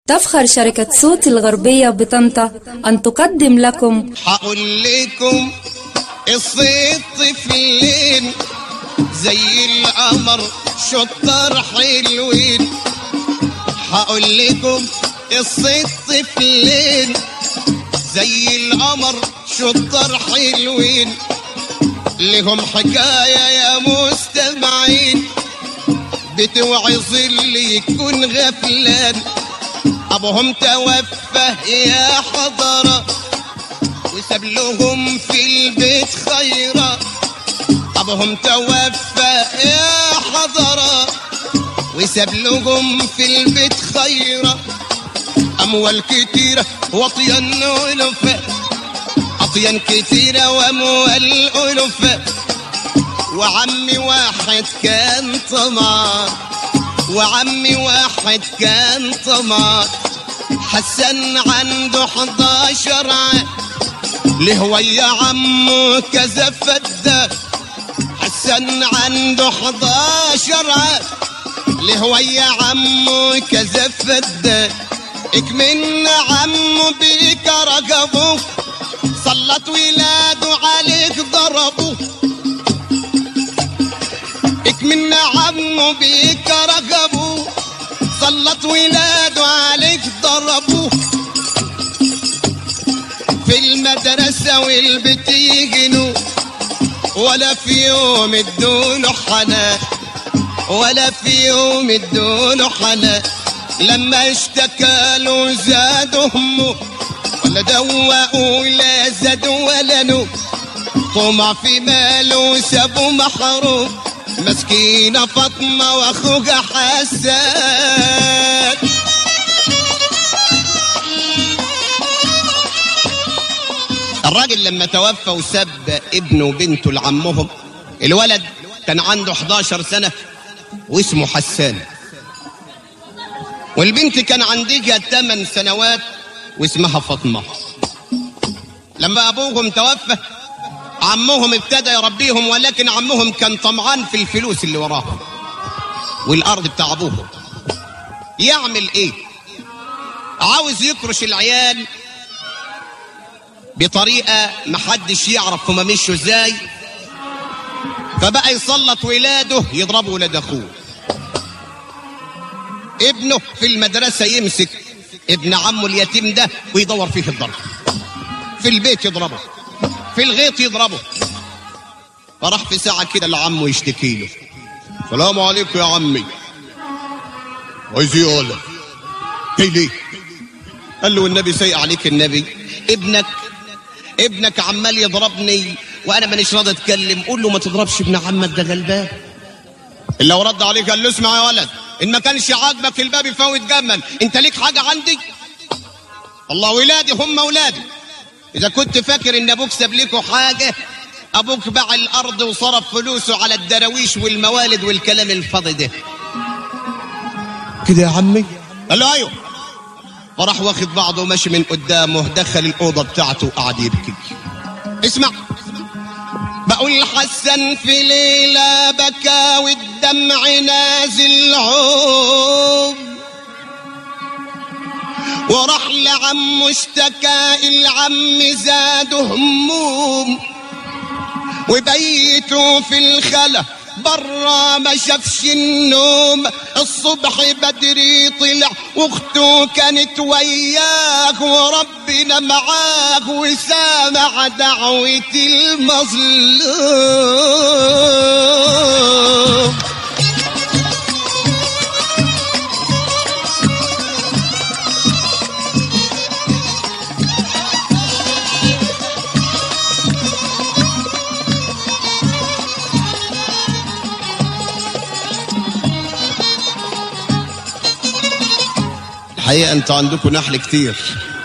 تفخر شركة صوت الغربية بطنطا أن تقدم لكم هقول لكم قصة طفلين زي القمر شطار حلوين هقول لكم قصة طفلين زي القمر شطار حلوين لهم حكاية يا مستمعين بتوعظ اللي يكون غفلان ابوهم توفى يا حضرة وساب لهم في البيت خيرا ابوهم توفى يا حضرة وساب لهم في البيت خيرا اموال كتيرة وطيان ولفة اطيان كتيرة واموال الفة وعمي واحد كان طمع وعمي واحد كان طمع حسن عنده 11 عام ليه ويا عمه كذا فدة حسن عنده 11 عام ليه ويا عمه كذا فدة اكمن عمه بيك رقبه صلت ولاده عليك ضربوه اكمن عمه بيك رقبوه صلت ولاده عليك ضربوه في المدرسة والبيت يجنوا ولا في يوم ادوله حنان ولا في يوم ادوله حنان لما اشتكى له زاد همه ولا دوقوا لا زاد ولا نوم طمع في ماله سابه محروم مسكينة فاطمة واخوها حسان الراجل لما توفى وساب ابنه وبنته لعمهم الولد كان عنده 11 سنة واسمه حسان والبنت كان عندها 8 سنوات واسمها فاطمة لما أبوهم توفى عمهم ابتدى يربيهم ولكن عمهم كان طمعان في الفلوس اللي وراهم والأرض بتاع أبوهم يعمل إيه عاوز يكرش العيال بطريقة محدش يعرف هما مشوا ازاي فبقى يسلط ولاده يضربوا ولاد اخوه ابنه في المدرسة يمسك ابن عمه اليتيم ده ويدور فيه الضرب في البيت يضربه في الغيط يضربه فراح في ساعة كده لعمه يشتكي له السلام عليكم يا عمي عايز ايه ولا جاي ليه قال له النبي سيء عليك النبي ابنك ابنك عمال يضربني وانا مانيش راضي اتكلم قول له ما تضربش ابن عمك ده غلبان اللي لو رد عليك قال له اسمع يا ولد ان ما كانش عاجبك الباب يفوت جمل انت ليك حاجه عندي الله ولادي هم ولادي اذا كنت فاكر ان ابوك ساب لكم حاجه ابوك باع الارض وصرف فلوسه على الدراويش والموالد والكلام الفاضي ده كده يا عمي قال له ايوه فراح واخد بعضه وماشي من قدامه دخل الاوضه بتاعته وقعد يبكي اسمع بقول حسن في ليله بكى والدمع نازل عوم وراح لعمه اشتكى العم زاد هموم وبيته في الخلا برا ما شافش النوم الصبح بدري طلع واخته كانت وياه وربنا معاه وسامع دعوة المظلوم الحقيقة انتوا عندكم نحل كتير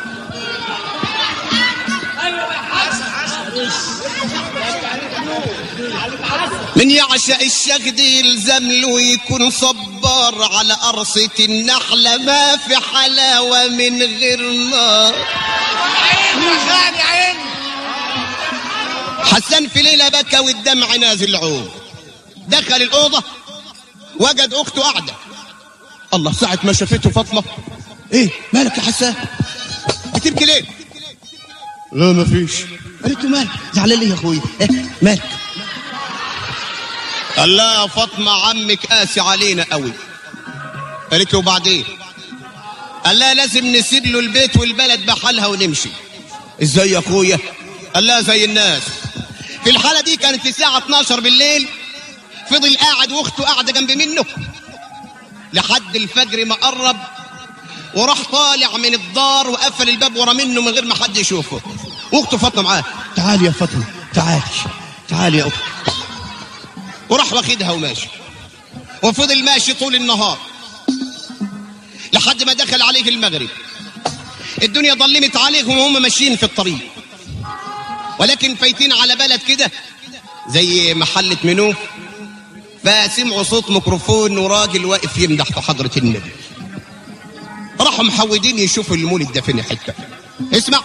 من يعشق الشغد يلزم له يكون صبار على قرصة النحلة ما في حلاوة من غير نار حسن في ليلة بكى والدمع نازل عوم دخل الأوضة وجد أخته قاعدة الله ساعة ما شافته فاطمة ايه مالك يا حسان بتبكي ليه لا مفيش قالت له مالك زعلان ليه يا اخويا إيه؟ مالك قال لا يا فاطمه عمك قاسي علينا قوي قالت له وبعدين قال لا لازم نسيب له البيت والبلد بحالها ونمشي ازاي يا اخويا قال لا زي الناس في الحالة دي كانت الساعة 12 بالليل فضل قاعد واخته قاعدة جنب منه لحد الفجر ما قرب وراح طالع من الدار وقفل الباب ورا منه من غير ما حد يشوفه واخته فاطمه معاه تعالي يا فاطمه تعالي تعالي يا اختي وراح واخدها وماشي وفضل ماشي طول النهار لحد ما دخل عليه المغرب الدنيا ظلمت عليهم وهم ماشيين في الطريق ولكن فايتين على بلد كده زي محلة منوف فسمعوا صوت ميكروفون وراجل واقف يمدح في حضرة النبي راحوا محودين يشوفوا المولد ده فين حتة اسمع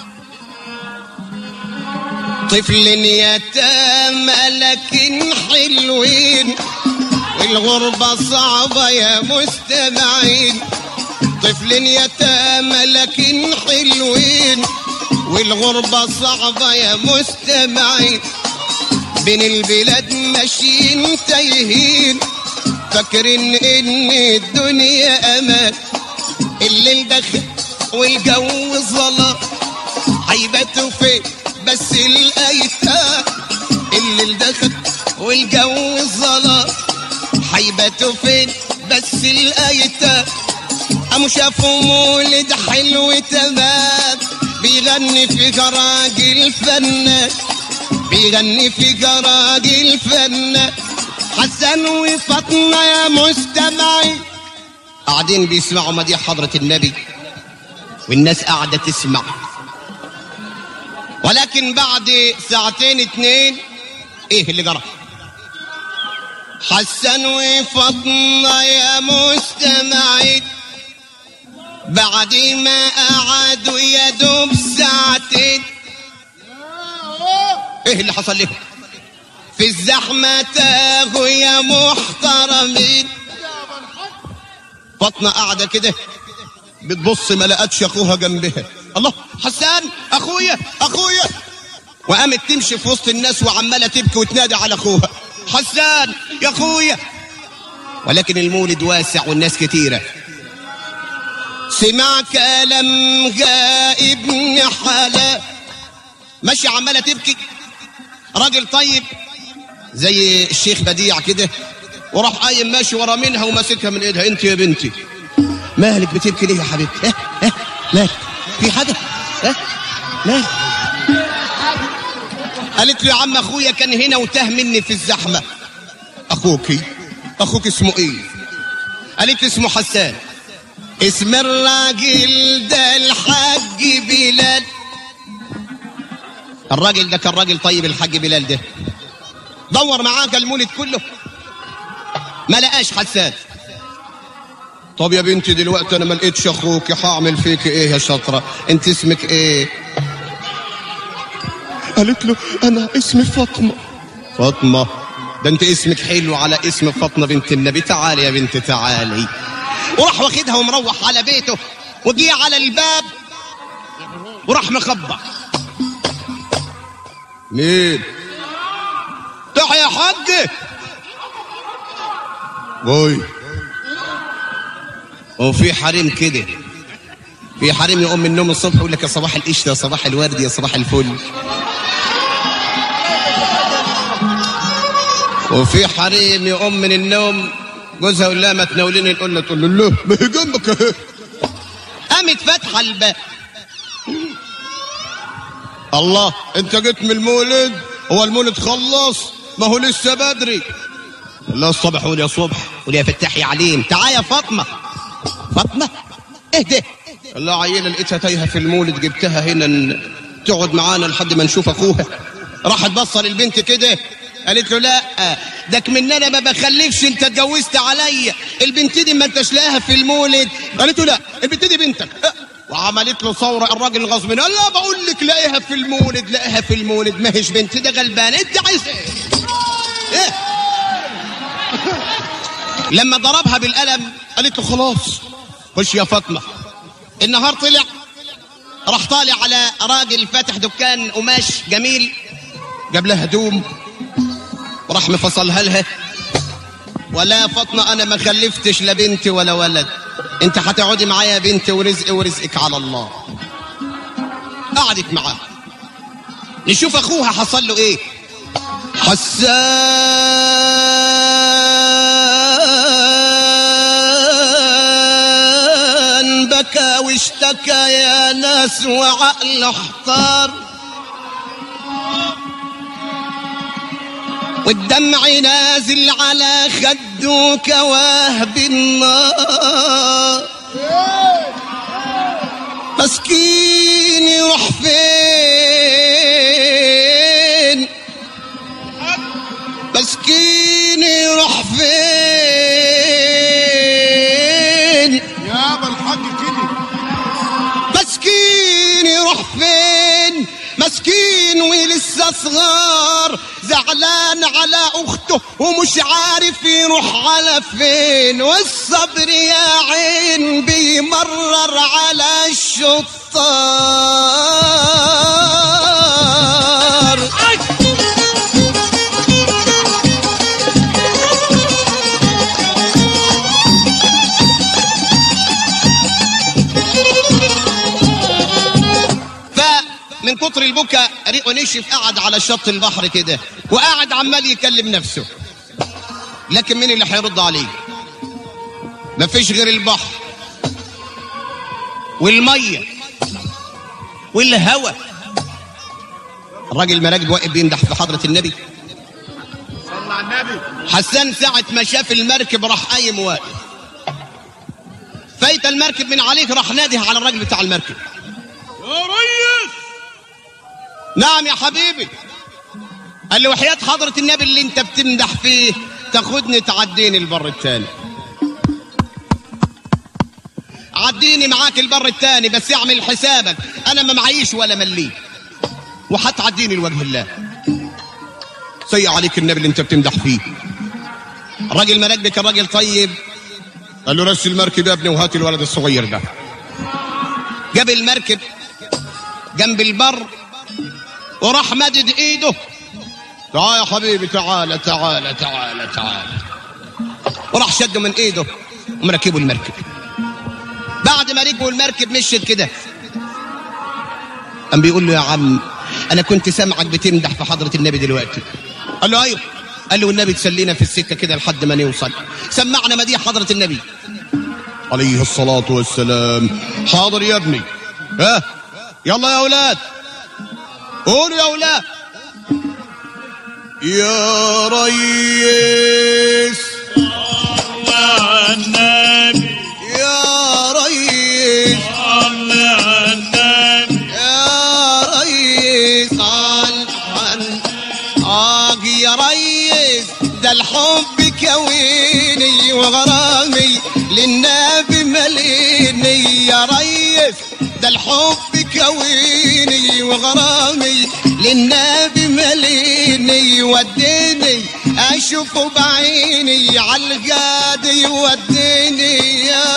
طفل يتامى لكن حلوين والغربة صعبة يا مستمعين طفل يتامى لكن حلوين والغربة صعبة يا مستمعين بين البلاد ماشيين تايهين فاكرين ان الدنيا امان الليل دخل والجو ظلام هيباتوا فين بس الايتام الليل دخل والجو ظلام هيباتوا فين بس الايتام قاموا شافوا مولد حلو تمام بيغني في راجل فنان بيغني في راجل فنان حسن وفاطمه يا مستمعين قاعدين بيسمعوا مديح حضرة النبي والناس قاعدة تسمع ولكن بعد ساعتين اتنين ايه اللي جرى حسن وفاطمة يا مستمعين بعد ما قعدوا يا دوب ساعتين ايه اللي حصل لهم في الزحمة تاهوا يا محترمين فاطمة قاعدة كده بتبص ما لقتش اخوها جنبها الله حسان اخويا اخويا وقامت تمشي في وسط الناس وعماله تبكي وتنادي على اخوها حسان يا اخويا ولكن المولد واسع والناس كتيره سمع كلام جاء ابن حلال ماشي عماله تبكي راجل طيب زي الشيخ بديع كده وراح قايم ماشي ورا منها وماسكها من ايدها انت يا بنتي مالك بتبكي ليه يا حبيبتي اه اه مالك في حاجه اه مالك قالت له يا عم اخويا كان هنا وتاه مني في الزحمه اخوكي اخوك اسمه ايه قالت اسمه حسان اسم الراجل ده الحاج بلال الراجل ده كان راجل طيب الحاج بلال ده دور معاك المولد كله ما لقاش حسان طب يا بنتي دلوقتي انا ما لقيتش اخوك هعمل فيك ايه يا شاطره انت اسمك ايه قالت له انا اسمي فاطمه فاطمه ده انت اسمك حلو على اسم فاطمه بنت النبي تعالي يا بنت تعالي وراح واخدها ومروح على بيته وجي على الباب وراح مخبط مين تعال يا حاج بوي وفي حريم كده في حريم يقوم من النوم الصبح يقول لك يا صباح القشطه يا صباح الورد يا صباح الفل وفي حريم يقوم من النوم جوزها يقول لها ما تناوليني نقول له تقول له لا ما هي جنبك اهي قامت فاتحه الباب الله انت جيت من المولد هو المولد خلص ما هو لسه بدري لا الصبح قول يا صبح قول يا فتاح يا عليم تعال يا فاطمه فاطمه اهدى الله عيله لقيتها تايهه في المولد جبتها هنا ن- تقعد معانا لحد ما نشوف اخوها راحت بصه للبنت كده قالت له لا داك من انا ما بخلفش انت اتجوزت عليا البنت دي ما انتش لاقيها في المولد قالت له لا البنت دي بنتك أه. وعملت له ثوره الراجل غصب عنه. قال لا بقول لك لاقيها في المولد لاقيها في المولد ما هيش بنت ده غلبانه انت عايز ايه ايه لما ضربها بالقلم قالت له خلاص خش يا فاطمه النهار طلع راح طالع على راجل فاتح دكان قماش جميل جاب لها هدوم وراح مفصلها لها ولا فاطمة أنا ما خلفتش لا بنت ولا ولد أنت هتقعدي معايا يا بنت ورزق ورزقك على الله قعدت معاه نشوف أخوها حصل له إيه حسان بكى واشتكى يا ناس وعقله احتار والدمع نازل على خده كواهب النار مسكين يروح فين مسكين يروح فين يابا الحاج كده مسكين يروح فين مسكين ولسه صغار زعلان على اخته ومش عارف يروح على فين والصبر يا عين بيمرر على الشطار فمن كتر البكا ريقه نشف قعد على شط البحر كده وقعد عمال يكلم نفسه لكن مين اللي هيرد عليه مفيش غير البحر والميه والهوى الراجل مراكب واقف بيمدح في حضرة النبي صلى على النبي حسان ساعة ما شاف المركب راح قايم واقف فايت المركب من عليك راح نادي على الراجل بتاع المركب يا ريس نعم يا حبيبي قال له وحياة حضرة النبي اللي انت بتمدح فيه تاخدني تعديني البر التاني عديني معاك البر التاني بس اعمل حسابك انا ما معيش ولا ملي وهتعديني لوجه الله سيء عليك النبي اللي انت بتمدح فيه الراجل مراكبي كان راجل طيب قال له رش المركب يا ابني وهات الولد الصغير ده جاب المركب جنب البر وراح مدد ايده تعال يا حبيبي تعال تعال تعال تعال وراح شده من ايده ومركبه المركب بعد ما ركبوا المركب مشيت كده قام بيقول له يا عم انا كنت سامعك بتمدح في حضرة النبي دلوقتي قال له ايوه قال له والنبي تسلينا في السكة كده لحد ما نوصل سمعنا مديح حضرة النبي عليه الصلاة والسلام حاضر يا ابني ها يلا يا اولاد قولوا يا اولاد يا ريس صلى على النبي يا ريس صلى على النبي يا ريس عن عن آه يا ريس ده الحب كويني وغرامي للنبي مليني يا ريس ده الحب كويني وغرامي للنبي مليني وديني اشوفه بعيني عالقادي وديني يا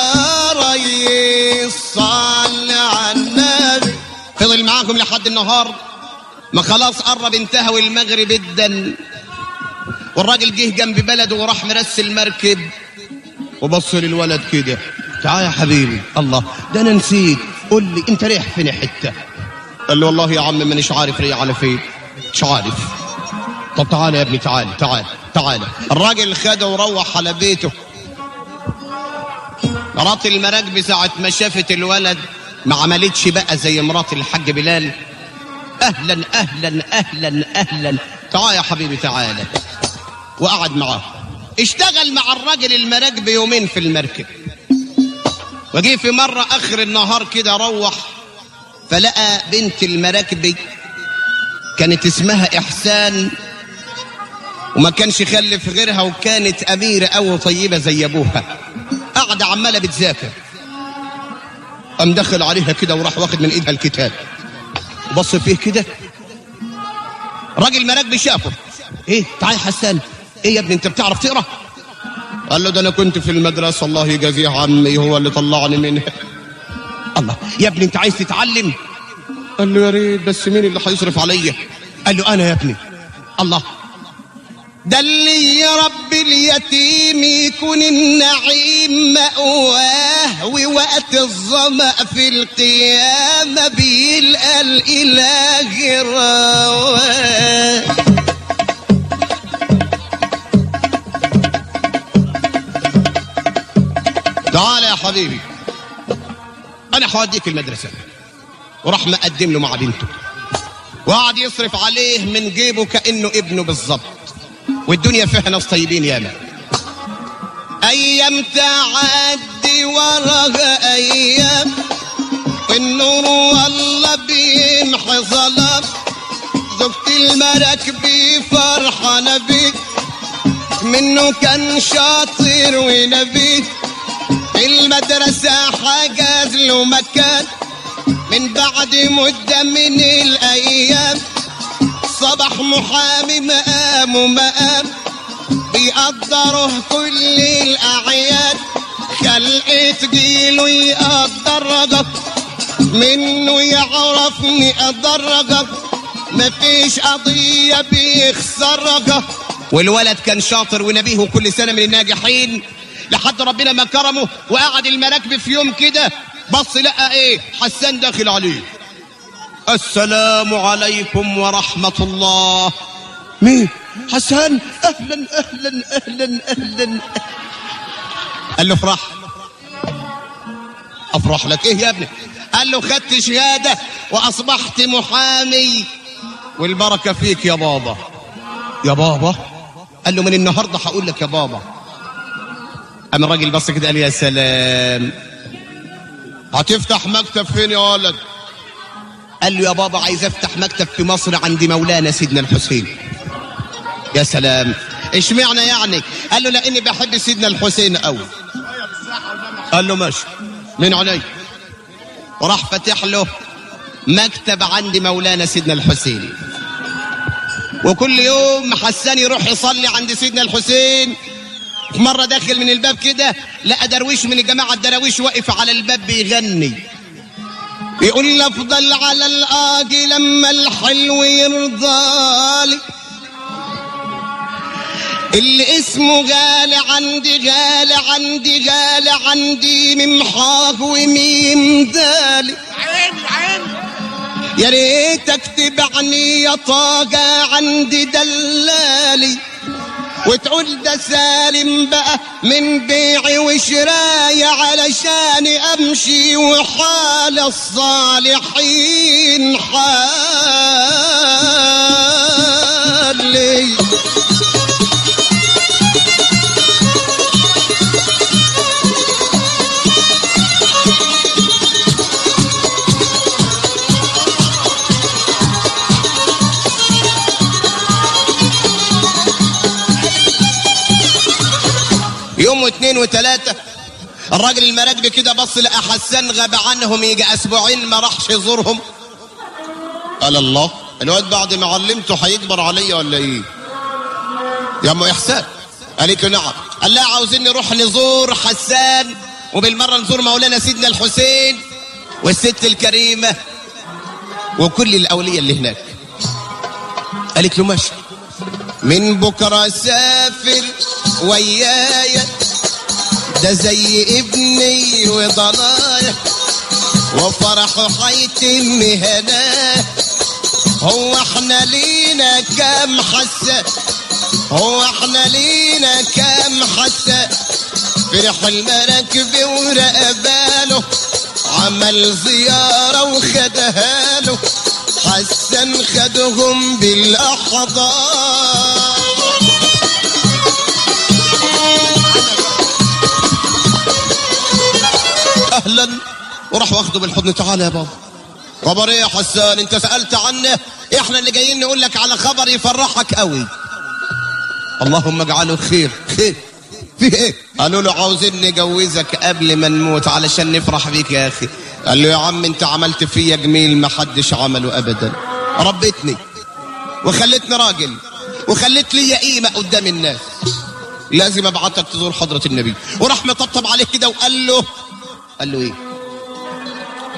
ريس صل على النبي فضل معاكم لحد النهار ما خلاص قرب انتهى والمغرب ادن والراجل جه جنب بلده وراح مرس المركب وبص للولد كده تعال يا حبيبي الله ده انا نسيت قول لي انت رايح فين حته قال له والله يا عم مانيش عارف رايح على فين مش عارف طب تعالى يا ابني تعالى تعالى تعالى الراجل خده وروح على بيته مرات المراكب ساعة ما شافت الولد ما عملتش بقى زي مرات الحاج بلال اهلا اهلا اهلا اهلا تعال يا حبيبي تعالى وقعد معاه اشتغل مع الراجل المراكب يومين في المركب وجي في مرة اخر النهار كده روح فلقى بنت المراكبي كانت اسمها احسان وما كانش خلف غيرها وكانت اميرة او طيبة زي ابوها قاعدة عمالة بتذاكر قام دخل عليها كده وراح واخد من ايدها الكتاب بص فيه كده راجل مراكبي شافه ايه تعال يا حسان ايه يا ابني انت بتعرف تقرا قال له ده انا كنت في المدرسه الله يجازيه عمي هو اللي طلعني منها الله يا ابني انت عايز تتعلم قال له يا ريت بس مين اللي هيصرف عليا قال له انا يا ابني الله ده اللي يربي اليتيم يكون النعيم مأواه ووقت الظمأ في القيامة بيلقى الإله رواه تعال يا حبيبي انا هوديك المدرسه وراح مقدم له مع بنته وقعد يصرف عليه من جيبه كانه ابنه بالظبط والدنيا فيها ناس طيبين ياما ايام تعدي وراها ايام والنور والله بيمحي ظلام زوجة المراكب فرحانة بيك منه كان شاطر ونبي المدرسة حجز له مكان من بعد مدة من الأيام صبح محامي مقام ومقام بيقدره كل الأعياد خلقت جيله يقدرك منه يعرفني أدرجك مفيش قضية بيخسرك والولد كان شاطر ونبيه وكل سنة من الناجحين لحد ربنا ما كرمه وقعد المراكب في يوم كده بص لقى ايه حسان داخل عليه السلام عليكم ورحمة الله مين حسان اهلا اهلا اهلا اهلا قال له افرح افرح لك ايه يا ابني قال له خدت شهادة واصبحت محامي والبركة فيك يا بابا يا بابا قال له من النهاردة هقول لك يا بابا قام الراجل بص كده قال يا سلام هتفتح مكتب فين يا ولد قال له يا بابا عايز افتح مكتب في مصر عند مولانا سيدنا الحسين يا سلام اشمعنى يعني قال له لاني بحب سيدنا الحسين قوي قال له ماشي من عيني وراح فاتح له مكتب عند مولانا سيدنا الحسين وكل يوم حسان يروح يصلي عند سيدنا الحسين في مرة داخل من الباب كده لقى درويش من الجماعة الدراويش واقف على الباب بيغني يقول لي افضل على القاضي لما الحلو يرضالي اللي اسمه غالي عندي غالي عندي غالي عندي ممحاه وميم دالي عيني عيني يا ريتك تبعني يا طاقة عندي دلالي وتقول ده سالم بقى من بيعي وشراي علشان امشي وحال الصالحين حالي يوم واثنين وثلاثة الراجل المراكبي كده بص لقى حسان غاب عنهم يجي اسبوعين ما راحش يزورهم قال الله الواد بعد ما علمته هيكبر عليا ولا ايه يا ام احسان قالت له نعم قال لها عاوزين نروح نزور حسان وبالمره نزور مولانا سيدنا الحسين والست الكريمه وكل الاولياء اللي هناك قالت له ماشي من بكره سافر ويايا ده زي ابني وضنايا وفرحه حيتم هناه هو احنا لينا كام حسة هو احنا لينا كام حسة فرح المراكب ورقباله عمل زيارة وخدها له حسن خدهم بالأحضان اهلا وراح واخده بالحضن تعالى يا بابا خبر ايه يا حسان انت سالت عنه احنا اللي جايين نقول لك على خبر يفرحك قوي اللهم اجعله خير خير في ايه قالوا له عاوزين نجوزك قبل ما نموت علشان نفرح بيك يا اخي قال له يا عم انت عملت فيا جميل ما حدش عمله ابدا ربيتني وخلتني راجل وخلت لي قيمه قدام الناس لازم ابعتك تزور حضره النبي وراح مطبطب عليه كده وقال له قال له ايه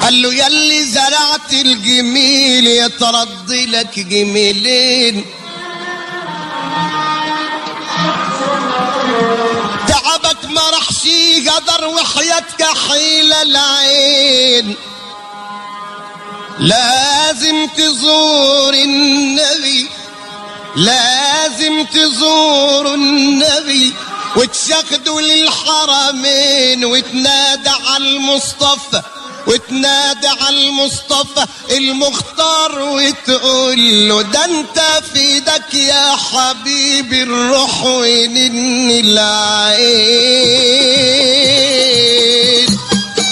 قال له يلي زرعت الجميل يترد لك جميلين تعبك ما راحش قدر وحياتك حيلة العين لازم تزور النبي لازم تزور النبي وتشاهدوا للحرمين وتنادى على المصطفى وتنادى على المصطفى المختار وتقول له ده انت في ايدك يا حبيبي الروح ونن العين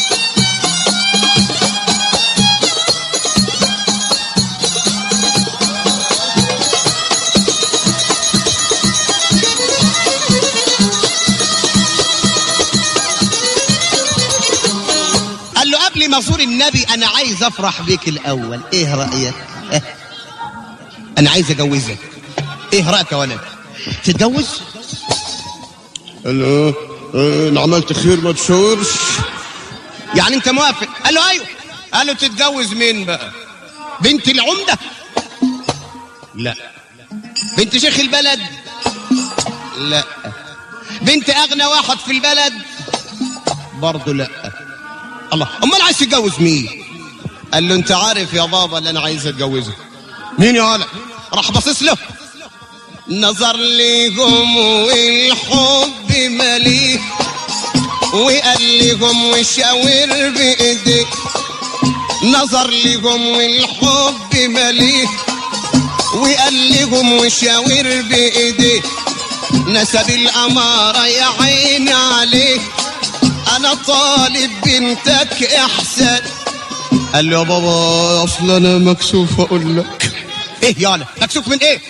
قال له قبل ما ازور النبي انا عايز افرح بيك الاول ايه رايك اه؟ انا عايز اجوزك ايه رايك يا ولد تتجوز قال له اه انا عملت خير ما تشورش يعني انت موافق قال له ايوه قال له تتجوز مين بقى بنت العمده لا بنت شيخ البلد لا بنت اغنى واحد في البلد برضه لا الله امال عايز تتجوز مين قال له انت عارف يا بابا اللي انا عايز اتجوزه مين يا ولد راح باصص له نظر ليهم والحب مليه وقال لهم وشاور بايديه نظر لهم والحب مليه وقال لهم وشاور بايديه نسب الاماره يا عيني عليه انا طالب بنتك احسن قال له يا بابا اصل انا مكسوف اقول لك ايه يالا مكسوف من ايه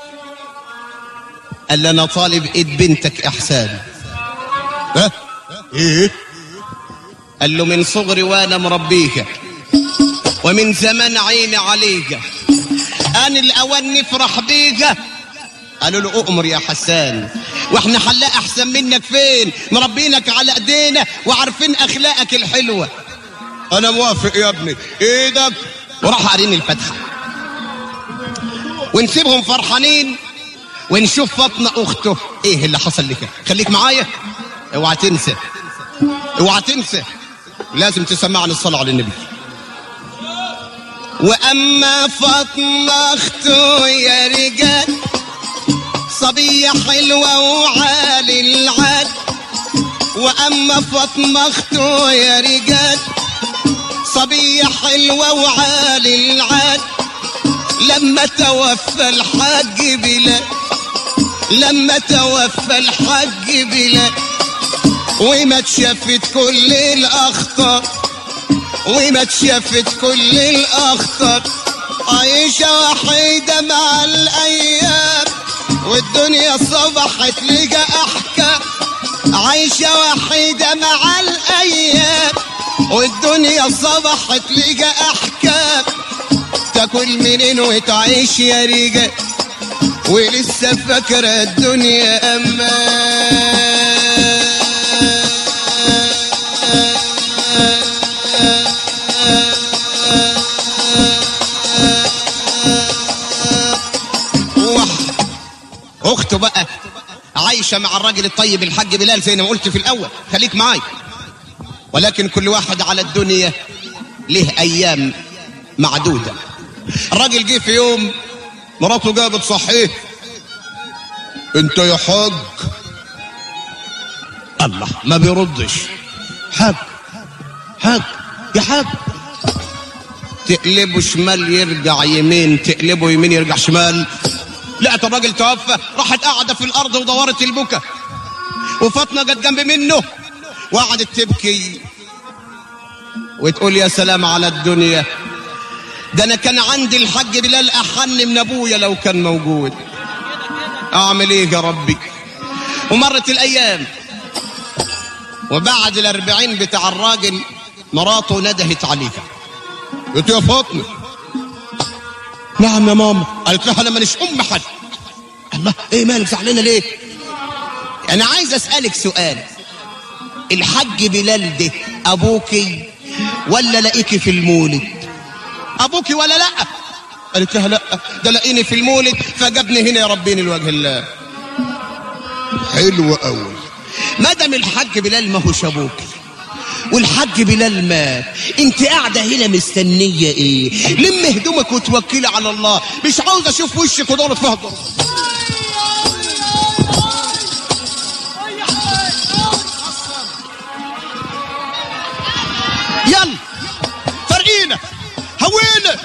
قال له انا طالب ايد بنتك احسان ها ايه قال له من صغري وانا مربيك ومن زمان عيني عليك انا الاوان نفرح بيك قالوا له اؤمر يا حسان واحنا حلاق احسن منك فين مربينك على ايدينا وعارفين اخلاقك الحلوه انا موافق يا ابني ايدك وراح قارين الفاتحه ونسيبهم فرحانين ونشوف فاطمه اخته ايه اللي حصل لك خليك معايا اوعى تنسى اوعى تنسى لازم تسمعني الصلاه على النبي واما فاطمه اخته يا رجال صبية حلوة وعالي العال وأما فاطمة أخته يا رجال صبية حلوة وعالي العال لما توفى الحاج بلال لما توفى الحاج بلال وما اتشافت كل الأخطار وما اتشافت كل الأخطار عايشة وحيدة مع الأيام والدنيا صبحت لقى احكام عايشة وحيدة مع الايام والدنيا صبحت لقى احكام تاكل منين وتعيش يا رجال ولسه فاكرة الدنيا امان اخته بقى عايشه مع الراجل الطيب الحاج بلال زي ما قلت في الاول خليك معاي ولكن كل واحد على الدنيا له ايام معدوده الراجل جه في يوم مراته جابت صحيه انت يا حاج الله ما بيردش حاج حاج يا حاج تقلبه شمال يرجع يمين تقلبه يمين يرجع شمال لقت الراجل توفى راحت قاعدة في الأرض ودورت البكا وفاطمة جت جنب منه وقعدت تبكي وتقول يا سلام على الدنيا ده أنا كان عندي الحاج بلال أحن من أبويا لو كان موجود أعمل إيه يا ربي ومرت الأيام وبعد الأربعين بتاع الراجل مراته ندهت عليها قلت يا فاطمه نعم يا ماما قالت لها انا مانيش ام حد الله ايه مالك زعلانه ليه انا عايز اسالك سؤال الحاج بلال ده ابوكي ولا لاقيكي في المولد ابوكي ولا لا قالت لها لا ده لاقيني في المولد فجابني هنا يا ربيني لوجه الله حلو قوي مدام الحاج بلال ما هوش ابوكي والحاج بلال مات انت قاعده هنا مستنيه ايه لم هدومك وتوكلي على الله مش عاوز اشوف وشك ودورة فهد يلا فرقينا هوينا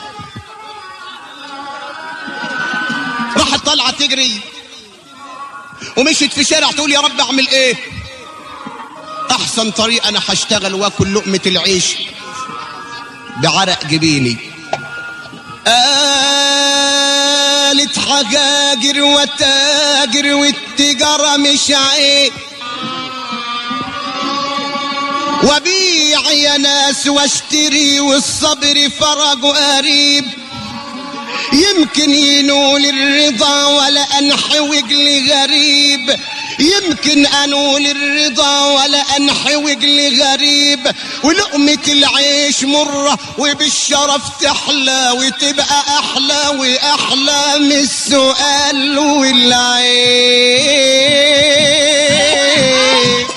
راحت طالعه تجري ومشيت في شارع تقول يا رب اعمل ايه احسن طريق انا هشتغل واكل لقمه العيش بعرق جبيني قالت حجاجر وتاجر والتجاره مش عيب وبيع يا ناس واشتري والصبر فرج قريب يمكن ينول الرضا ولا انحوج لغريب يمكن انول الرضا ولا انحوج لغريب ولقمة العيش مرة وبالشرف تحلى وتبقى احلى واحلى من السؤال والعيب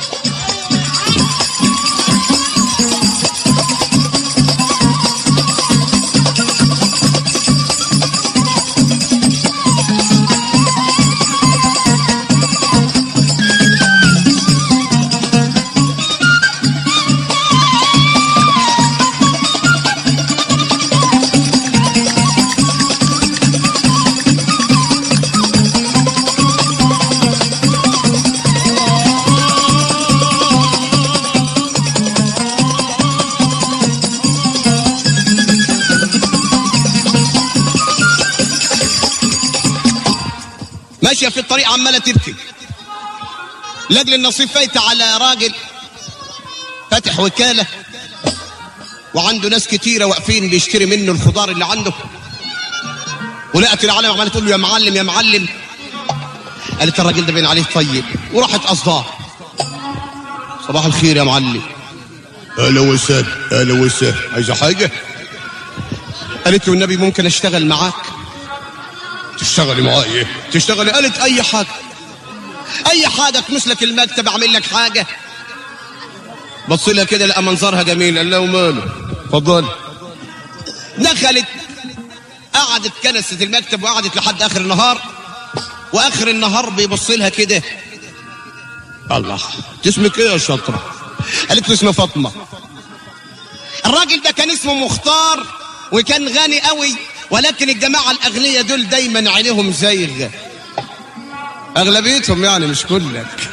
ماشيه في الطريق عماله تبكي لاجل النصيب فايته على راجل فاتح وكاله وعنده ناس كتيره واقفين بيشتري منه الخضار اللي عنده ولقت العالم عماله تقول له يا معلم يا معلم قالت الراجل ده باين عليه طيب وراحت قصداه صباح الخير يا معلم اهلا وسهلا اهلا وسهلا عايزه حاجه قالت له النبي ممكن اشتغل معاك تشتغلي معايا ايه تشتغلي قالت اي حاجه اي حاجه تمسلك المكتب اعمل لك حاجه بص لها كده لقى منظرها جميل قال لها وماله اتفضلي دخلت قعدت كنست المكتب وقعدت لحد اخر النهار واخر النهار بيبص لها كده الله اسمك ايه يا شاطره قالت له اسمه فاطمه الراجل ده كان اسمه مختار وكان غني قوي ولكن الجماعه الاغنياء دول دايما عينيهم زيغ اغلبيتهم يعني مش كلك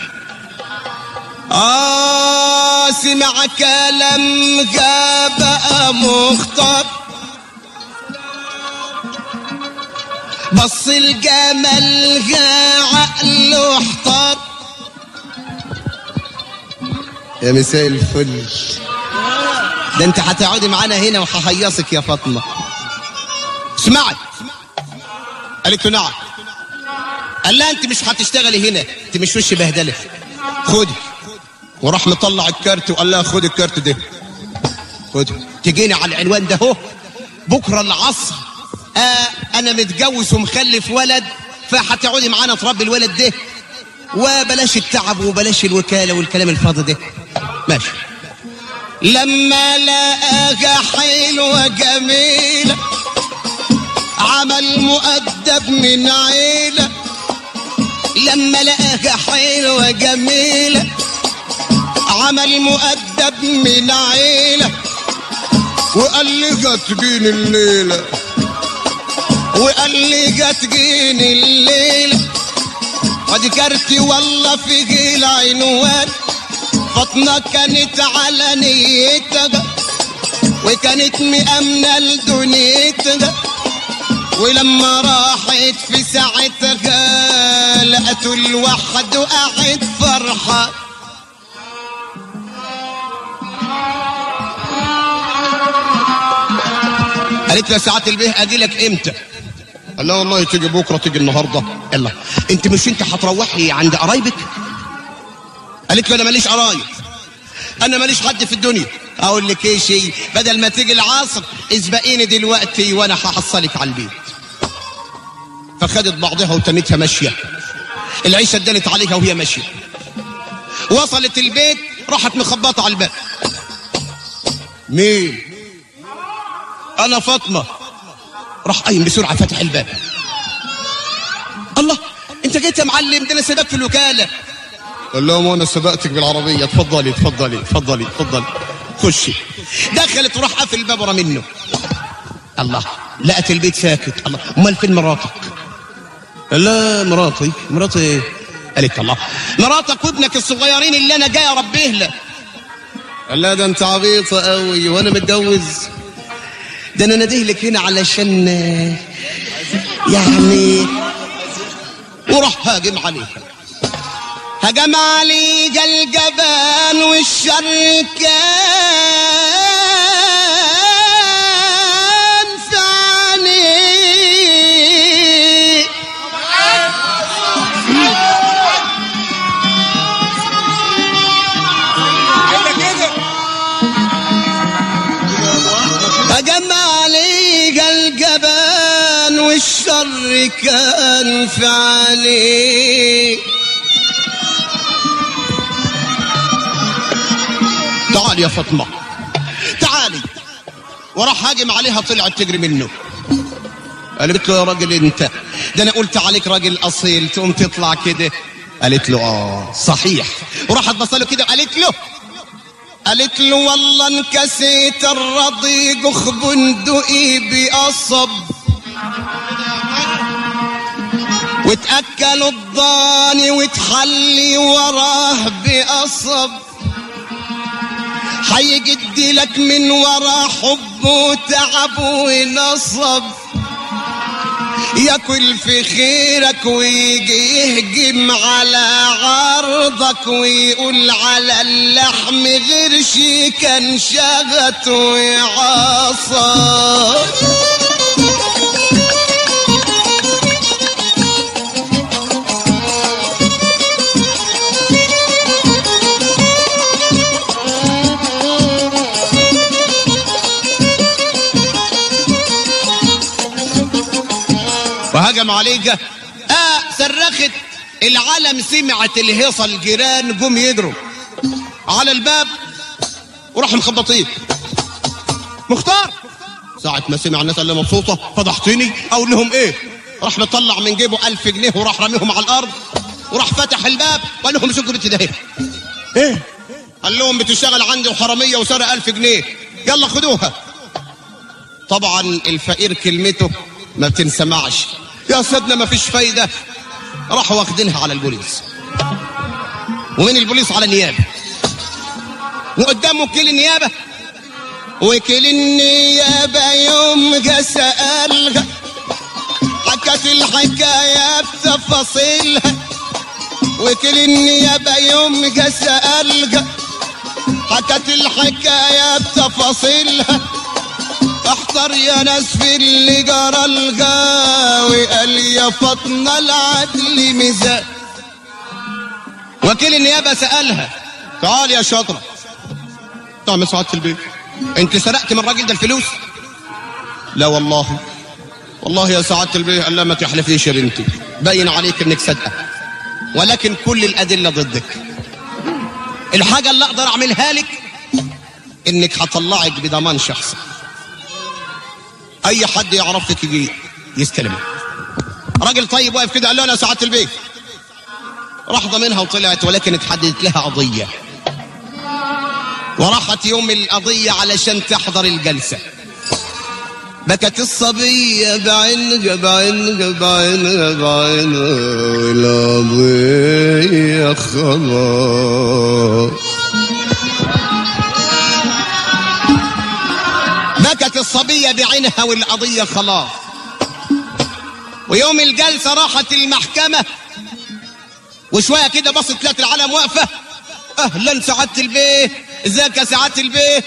آه سمع كلام جاب مختار بص الجمل جا عقله احتار يا مساء الفل ده انت هتقعدي معانا هنا وههيصك يا فاطمه اسمعي قالت له نعم قال لها انت مش هتشتغلي هنا انت مش وش بهدله خدي وراح مطلع الكارت وقال لها خد الكارت ده خدي تجيني على العنوان ده اهو بكره العصر آه انا متجوز ومخلف ولد فهتقعدي معانا تربي الولد ده وبلاش التعب وبلاش الوكاله والكلام الفاضي ده ماشي لما لقاها حلوه جميله عمل مؤدب من عيلة لما لقاها حلوة جميلة عمل مؤدب من عيلة وقال لي جت جيني الليلة وقال لي جت جيني الليلة ادي كارتي والله في جيل عنوان فاطمة كانت على نيتها وكانت مأمنة لدنيتها ولما راحت في ساعتها لقته الوحد وقعد فرحة قالت له ساعات البيه اجي لك امتى قال لها والله تيجي بكره تيجي النهارده يلا انت مش انت هتروحي عند قرايبك قالت له انا ماليش قرايب انا ماليش حد في الدنيا اقول لك ايه شيء بدل ما تيجي العصر اسبقيني دلوقتي وانا هحصلك على البيت فخدت بعضها وتمتها ماشيه العيشه اتدلت عليها وهي ماشيه وصلت البيت راحت مخبطه على الباب مين انا فاطمه راح قايم بسرعه فاتح الباب الله انت جيت يا معلم ده انا سبقت في الوكاله قال لهم وانا سبقتك بالعربيه اتفضلي اتفضلي اتفضلي اتفضلي خشي دخلت وراح قافل الباب ورا منه الله لقت البيت ساكت الله امال فين مراتك لا مراتي مراتي ايه قالت الله مراتك وابنك الصغيرين اللي انا جاي اربيه له قال لا ده انت عبيطه قوي وانا متجوز ده انا ناديه لك هنا علشان آه، يعني وراح هاجم عليه هجم عليه الجبان والشر كان في عينيه هجم عليه الجبان والشر كان في عليه تعال يا فاطمة تعالي وراح هاجم عليها طلعت تجري منه قالت له يا راجل انت ده انا قلت عليك راجل اصيل تقوم تطلع كده قالت له اه صحيح وراحت بصله كده قالت له قالت له والله انكسيت الرضيق بندقي بقصب وتأكلوا الضاني وتحلي وراه بقصب هيجدي لك من ورا حب وتعب ونصب ياكل في خيرك ويجي يهجم على عرضك ويقول على اللحم غير شي كان شغت وعصب وهجم عليك اه صرخت العالم سمعت الهيصة الجيران جم يجروا على الباب وراحوا مخبطين مختار ساعة ما سمع الناس اللي مبسوطة فضحتني أقول لهم إيه راح مطلع من جيبه ألف جنيه وراح رميهم على الأرض وراح فتح الباب وقال لهم مسكوا بنتي ده هنا. إيه قال لهم بتشتغل عندي وحرامية وسرق ألف جنيه يلا خدوها طبعا الفقير كلمته ما بتنسمعش يا سيدنا ما فيش فايدة راحوا واخدينها على البوليس ومن البوليس على النيابة وقدام وكيل النيابة وكيل النيابة يوم جا سألها حكت الحكاية بتفاصيلها وكيل النيابة يوم جا سألها حكت الحكاية بتفاصيلها احضر يا ناس في اللي جرى الغاوي قال يا فاطمة العدل ميزان وكيل النيابة سألها تعال يا شاطرة تعمل سعادة البيت انت سرقت من الراجل ده الفلوس لا والله والله يا سعادة البيت قال لا ما تحلفيش يا بنتي باين عليك انك صادقة ولكن كل الأدلة ضدك الحاجة اللي أقدر أعملها لك إنك هطلعك بضمان شخصي اي حد يعرفك يجي يستلمها راجل طيب واقف كده قال له انا ساعة البيت راح ضمنها وطلعت ولكن اتحددت لها قضية وراحت يوم القضية علشان تحضر الجلسة بكت الصبية بعينها بعينها بعينها بعينها والقضية خلاص بكت الصبية بعينها والقضية خلاص ويوم الجلسة راحت المحكمة وشوية كده بصت لقت العالم واقفة أهلا سعادة البيه ازيك يا سعادة البيه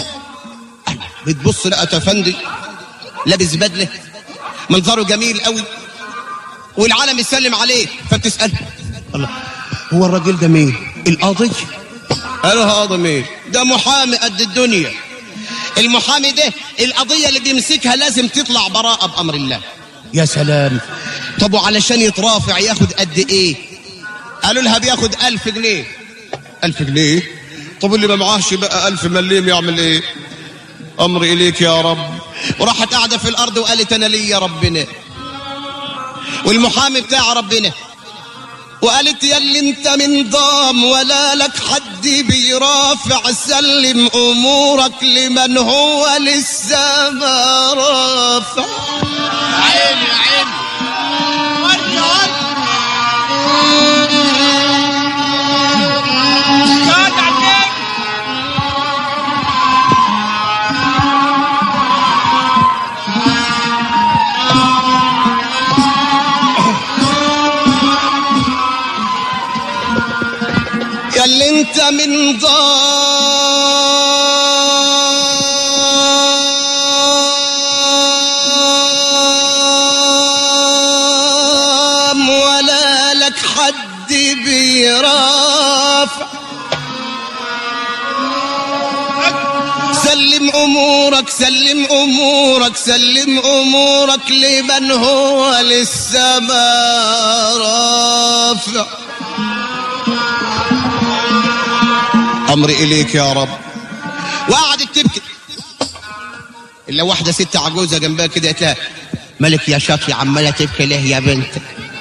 بتبص لقت أفندي لابس بدلة منظره جميل قوي والعالم يسلم عليه فبتسأل الله هو الراجل ده مين القاضي قالوا قاضي مين ده محامي قد الدنيا المحامي ده القضيه اللي بيمسكها لازم تطلع براءه بامر الله يا سلام طب وعلشان يترافع ياخد قد ايه قالوا لها بياخد ألف جنيه ألف جنيه طب اللي ما معاهش بقى ألف مليم يعمل ايه امر اليك يا رب وراحت قاعده في الارض وقالت انا لي يا ربنا والمحامي بتاع ربنا وقالت يا اللي انت من ضام ولا لك حد بيرافع سلم امورك لمن هو لسه ما رافع عيني عيني ودي ودي كاد عليك يا اللي انت من ضام ولا لك حد بيرافع سلم امورك سلم امورك سلم امورك لمن هو لسه ما رافع امري اليك يا رب وقعدت تبكي الا واحده ست عجوزه جنبها كده قالت لها ملك يا شافي عماله تبكي ليه يا بنت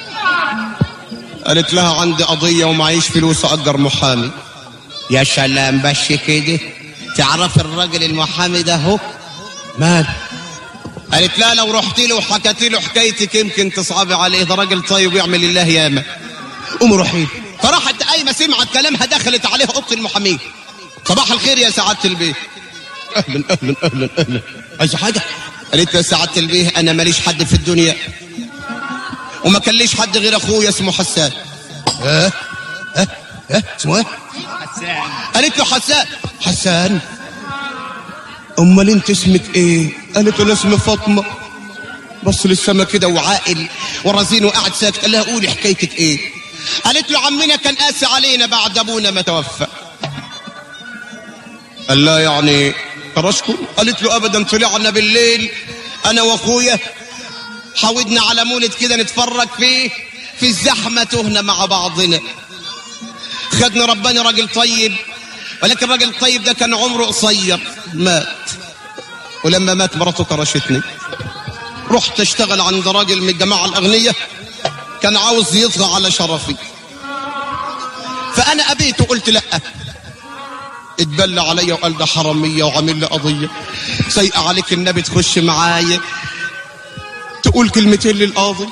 قالت لها عندي قضيه ومعيش فلوس اجر محامي يا سلام بس كده تعرف الراجل المحامي ده هو مال قالت لا لو رحت له وحكيت له حكايتك يمكن تصعبي عليه ده راجل طيب يعمل الله ياما قوموا روحي فراحت قايمه سمعت كلامها دخلت عليه اوضه المحاميه صباح الخير يا سعاده البيه اهلا اهلا اهلا اهلا عايزه حاجه قالت له يا سعاده البيه انا ماليش حد في الدنيا وما كان ليش حد غير اخويا اسمه حسان ها ها ها اسمه ايه قالت له حسان حسان امال انت اسمك ايه قالت له أنا اسمي فاطمه بص للسما كده وعاقل ورزين وقعد ساكت قال لها قولي حكايتك ايه قالت له عمنا كان قاسي علينا بعد ابونا ما توفى قال لها يعني كرشكم قالت له ابدا طلعنا بالليل انا واخويا حاودنا على مولد كده نتفرج فيه في الزحمه تهنا مع بعضنا خدنا ربنا راجل طيب ولكن الراجل الطيب ده كان عمره قصير مات ولما مات مراته كرشتني رحت اشتغل عند راجل من الجماعه الاغنياء كان عاوز يطغى على شرفي فانا ابيت وقلت لا اتبلى عليا وقال ده حراميه وعامل لي قضيه سيئه عليك النبي تخش معايا تقول كلمتين للقاضي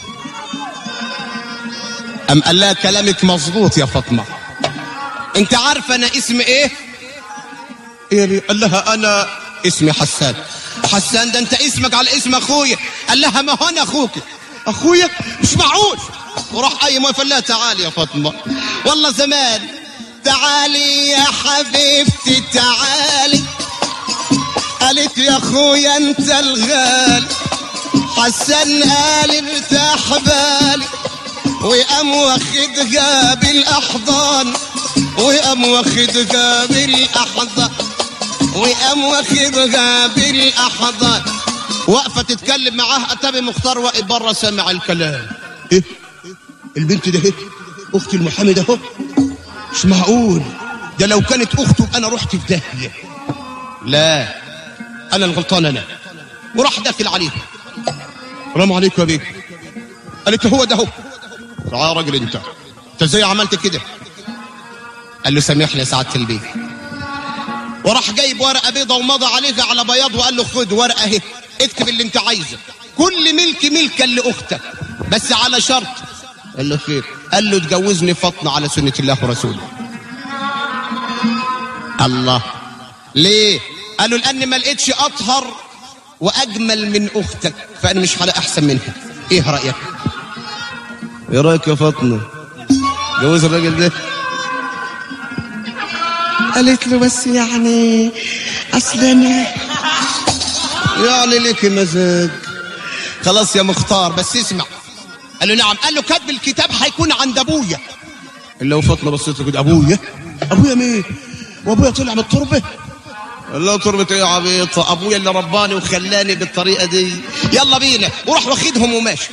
ام قال لها كلامك مظبوط يا فاطمه انت عارفه انا اسمي ايه إيه لي؟ قال لها انا اسمي حسان حسان ده انت اسمك على اسم اخويا قال لها ما هو انا اخوك اخويا مش معقول وراح قايم وقال لها تعالي يا فاطمه والله زمان تعالي يا حبيبتي تعالي قالت يا اخويا انت الغالي حسن قال ارتاح بالي وقام واخدها بالاحضان وقام واخدها بالاحضان وقام واخدها بالاحضان واقفه تتكلم معاه اتابي مختار واقف بره سامع الكلام ايه البنت ده ايه اختي المحامي ده اهو مش معقول ده لو كانت اخته انا رحت في داهيه لا انا الغلطان انا وراح داخل عليه السلام عليكم يا بيه قالت له هو ده هو تعال يا راجل انت انت ازاي عملت كده قال له سامحني يا سعاده البيه وراح جايب ورقه بيضه ومضى عليها على بياض وقال له خد ورقه اهي اكتب اللي انت عايزه كل ملك ملكا لاختك بس على شرط قال له خير قال له تجوزني فاطمه على سنه الله ورسوله الله ليه قالوا لان ما لقيتش اطهر واجمل من اختك فانا مش هلاقي احسن منها ايه رايك ايه رايك يا فاطمه جوز الراجل ده قالت له بس يعني اصل انا يعني لك مزاج خلاص يا مختار بس اسمع قال له نعم قال له كتب الكتاب هيكون عند ابويا اللي هو فاطمه بصيت له كده ابويا ابويا مين وابويا طلع من التربه قال له تربة ايه يا عبيط ابويا اللي رباني وخلاني بالطريقه دي يلا بينا وراح واخدهم وماشي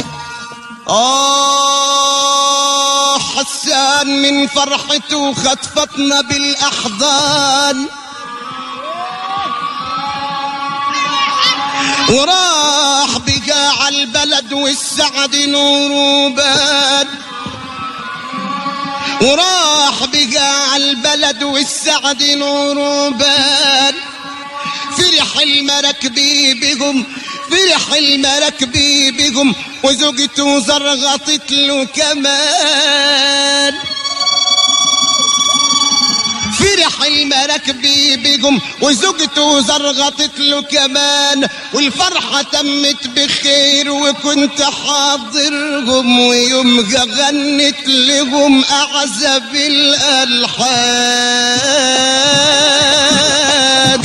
آه حسان من فرحته خطفتنا بالأحضان وراح بقاع البلد والسعد نور بان وراح بقاع البلد والسعد نور بان فرح المراكبي بهم فرح المراكبي بهم وزوجته زرغطت له كمان فرح المراكبي بهم وزوجته زرغطت له كمان والفرحة تمت بخير وكنت حاضرهم ويوم غنت لهم أعزب الألحان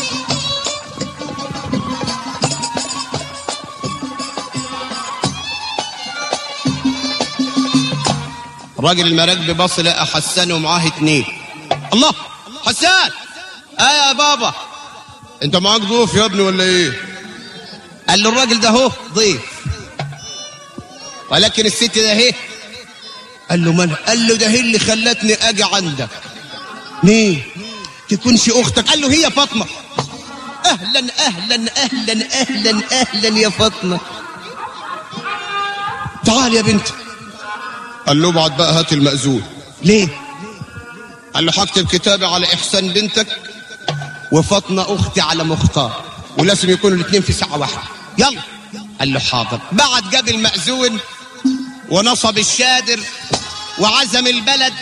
راجل المراكب بص لقى حسان ومعاه اتنين الله حسان اه يا بابا انت معاك ضيوف يا ابني ولا ايه قال له الراجل ده اهو ضيف ولكن الست ده اهي قال له من قال له ده هي اللي خلتني اجي عندك مين تكونش اختك قال له هي فاطمه اهلا اهلا اهلا اهلا اهلا يا فاطمه تعال يا بنتي قال له ابعت بقى هات المأذون ليه قال له هكتب كتابي على احسان بنتك وفاطمه اختي على مختار ولازم يكونوا الاثنين في ساعه واحده يلا قال له حاضر بعد جاب المأذون ونصب الشادر وعزم البلد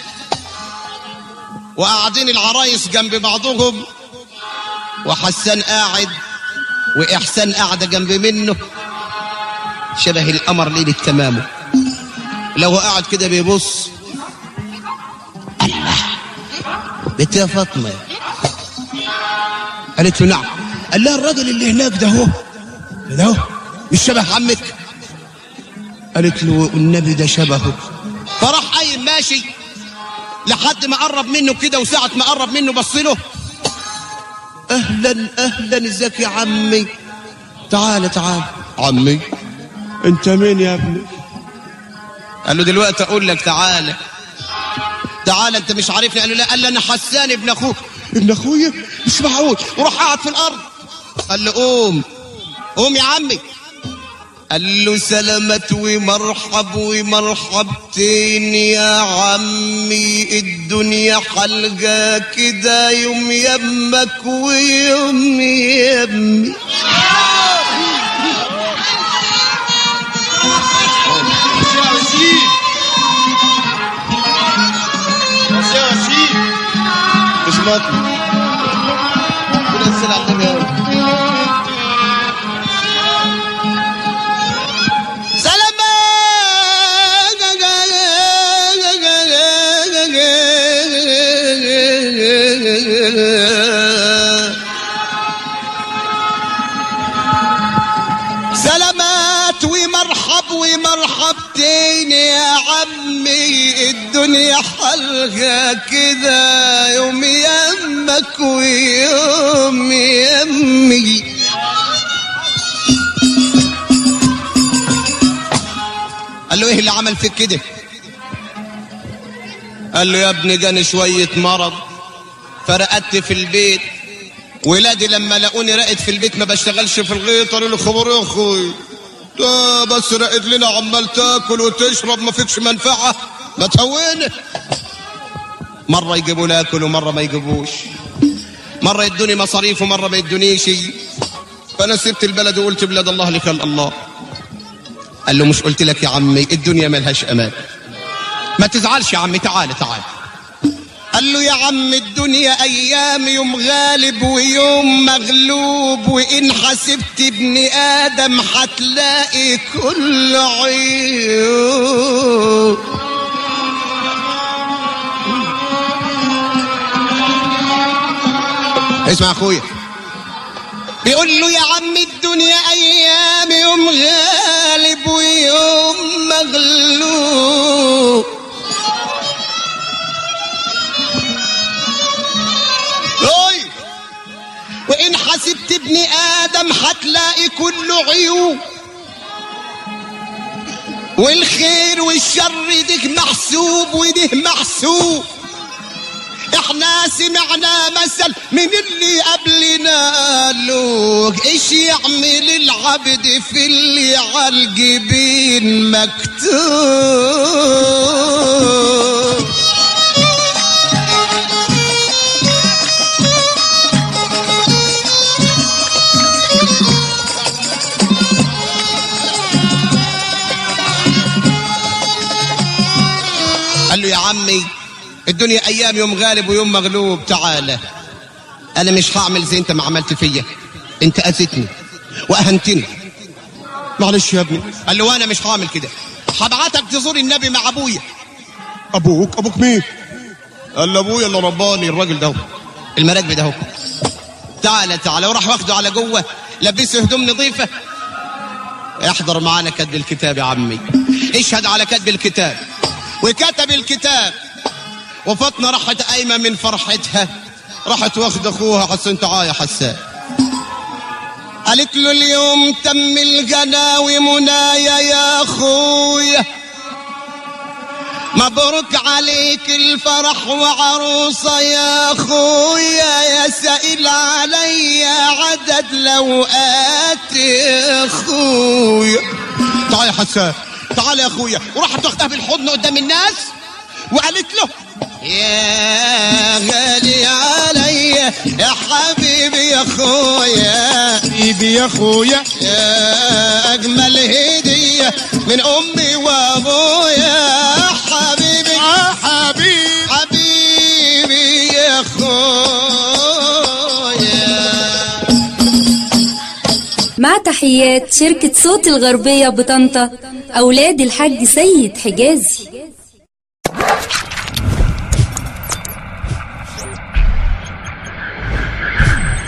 وقاعدين العرايس جنب بعضهم وحسان قاعد واحسان قاعده جنب منه شبه القمر ليله تمامه لو قاعد كده بيبص الله بنت يا فاطمه قالت له نعم قال لها الراجل اللي هناك ده هو ده هو مش شبه عمك قالت له النبي ده شبهه فراح قايم ماشي لحد ما قرب منه كده وساعة ما قرب منه بص له اهلا اهلا ازيك يا عمي تعال تعال عمي انت مين يا ابني قال له دلوقتي اقول لك تعالى تعالى انت مش عارفني قال له لا قال له انا حسان ابن اخوك ابن اخويا مش معقول وراح قاعد في الارض قال له قوم قوم يا عمي قال له سلامت ومرحب ومرحبتين يا عمي الدنيا حلقة كده يوم يمك ويوم يمي مش مطلوب كده السلام على النبي يا سلامات ومرحب ومرحبتين يا عمي الدنيا حلقة كده يوم يمك ويوم يمي قال له ايه اللي عمل فيك كده قال له يا ابني جاني شوية مرض فرقدت في البيت ولادي لما لقوني راقد في البيت ما بشتغلش في الغيط قالوا لي خبر يا اخوي ده بس راقد لنا عمال تاكل وتشرب ما فيكش منفعه ما تهوني مره يجيبوا لي اكل ومره ما يجيبوش مره يدوني مصاريف ومره ما يدونيش فانا سبت البلد وقلت بلاد الله لخلق الله قال له مش قلت لك يا عمي الدنيا ملهاش امان ما تزعلش يا عمي تعال تعال قال له يا عم الدنيا ايام يوم غالب ويوم مغلوب وان حسبت ابن ادم هتلاقي كل عيوب اسمع يا اخويا بيقول له يا عم الدنيا ايام يوم غالب ويوم مغلوب الخلق كله عيوب والخير والشر ديك محسوب وده محسوب احنا سمعنا مثل من اللي قبلنا قالوا ايش يعمل العبد في اللي عالجبين مكتوب قال له يا عمي الدنيا ايام يوم غالب ويوم مغلوب تعالى انا مش هعمل زي انت ما عملت فيا انت اذيتني واهنتني معلش يا ابني قال له وانا مش هعمل كده هبعتك تزور النبي مع ابويا ابوك ابوك مين قال له ابويا اللي رباني الراجل ده المراكب ده هو تعالى تعالى وراح واخده على جوه لبسه هدوم نظيفه احضر معانا كتب الكتاب يا عمي اشهد على كتب الكتاب وكتب الكتاب وفاطمه راحت قايمه من فرحتها راحت واخد اخوها حسن تعال يا حسان قالت له اليوم تم الجناوي منايا يا اخويا مبروك عليك الفرح وعروسة يا اخويا يا سائل علي عدد لوقات اخويا تعال يا حسان تعال يا اخويا وراحت واخدها بالحضن قدام الناس وقالت له يا غالي علي يا حبيبي يا اخويا حبيبي يا اخويا يا اجمل هديه من امي وابويا حبيبي يا حبيبي حبيبي يا اخويا مع تحيات شركة صوت الغربية بطنطا أولاد الحاج سيد حجازي